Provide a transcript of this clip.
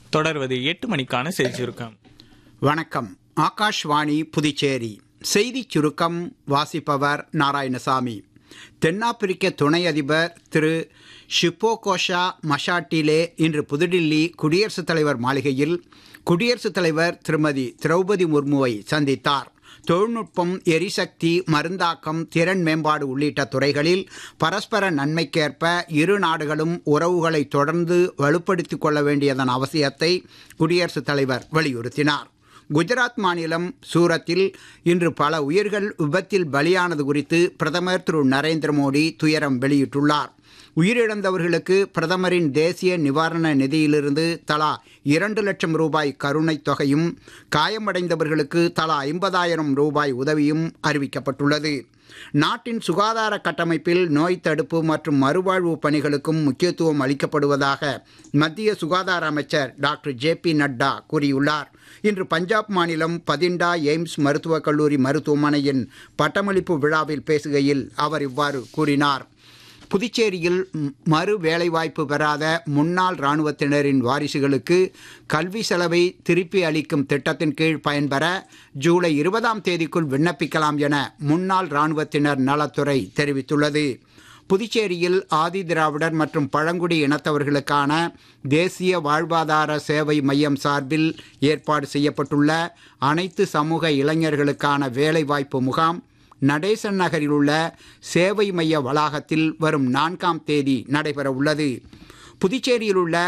தொடர்வது எட்டு மணிக்கான செய்தி சுருக்கம் வணக்கம் ஆகாஷ்வாணி புதுச்சேரி செய்திச் சுருக்கம் வாசிப்பவர் நாராயணசாமி தென்னாப்பிரிக்க துணை அதிபர் திரு ஷிப்போகோஷா மஷாட்டிலே இன்று புதுடில்லி குடியரசுத் தலைவர் மாளிகையில் குடியரசுத் தலைவர் திருமதி திரௌபதி முர்முவை சந்தித்தார் தொழில்நுட்பம் எரிசக்தி மருந்தாக்கம் திறன் மேம்பாடு உள்ளிட்ட துறைகளில் பரஸ்பர நன்மைக்கேற்ப இரு நாடுகளும் உறவுகளை தொடர்ந்து வலுப்படுத்திக் கொள்ள வேண்டியதன் அவசியத்தை குடியரசுத் தலைவர் வலியுறுத்தினார் குஜராத் மாநிலம் சூரத்தில் இன்று பல உயிர்கள் விபத்தில் பலியானது குறித்து பிரதமர் திரு நரேந்திர மோடி துயரம் வெளியிட்டுள்ளார் உயிரிழந்தவர்களுக்கு பிரதமரின் தேசிய நிவாரண நிதியிலிருந்து தலா இரண்டு லட்சம் ரூபாய் கருணைத் தொகையும் காயமடைந்தவர்களுக்கு தலா ஐம்பதாயிரம் ரூபாய் உதவியும் அறிவிக்கப்பட்டுள்ளது நாட்டின் சுகாதார கட்டமைப்பில் நோய் தடுப்பு மற்றும் மறுவாழ்வு பணிகளுக்கும் முக்கியத்துவம் அளிக்கப்படுவதாக மத்திய சுகாதார அமைச்சர் டாக்டர் ஜே பி நட்டா கூறியுள்ளார் இன்று பஞ்சாப் மாநிலம் பதிண்டா எய்ம்ஸ் மருத்துவக் கல்லூரி மருத்துவமனையின் பட்டமளிப்பு விழாவில் பேசுகையில் அவர் இவ்வாறு கூறினார் புதுச்சேரியில் மறு வேலைவாய்ப்பு பெறாத முன்னாள் இராணுவத்தினரின் வாரிசுகளுக்கு கல்வி செலவை திருப்பி அளிக்கும் திட்டத்தின் கீழ் பயன்பெற ஜூலை இருபதாம் தேதிக்குள் விண்ணப்பிக்கலாம் என முன்னாள் இராணுவத்தினர் நலத்துறை தெரிவித்துள்ளது புதுச்சேரியில் ஆதி திராவிடர் மற்றும் பழங்குடி இனத்தவர்களுக்கான தேசிய வாழ்வாதார சேவை மையம் சார்பில் ஏற்பாடு செய்யப்பட்டுள்ள அனைத்து சமூக இளைஞர்களுக்கான வேலைவாய்ப்பு முகாம் நடேசன் நகரில் உள்ள சேவை மைய வளாகத்தில் வரும் நான்காம் தேதி நடைபெற உள்ளது புதுச்சேரியில் உள்ள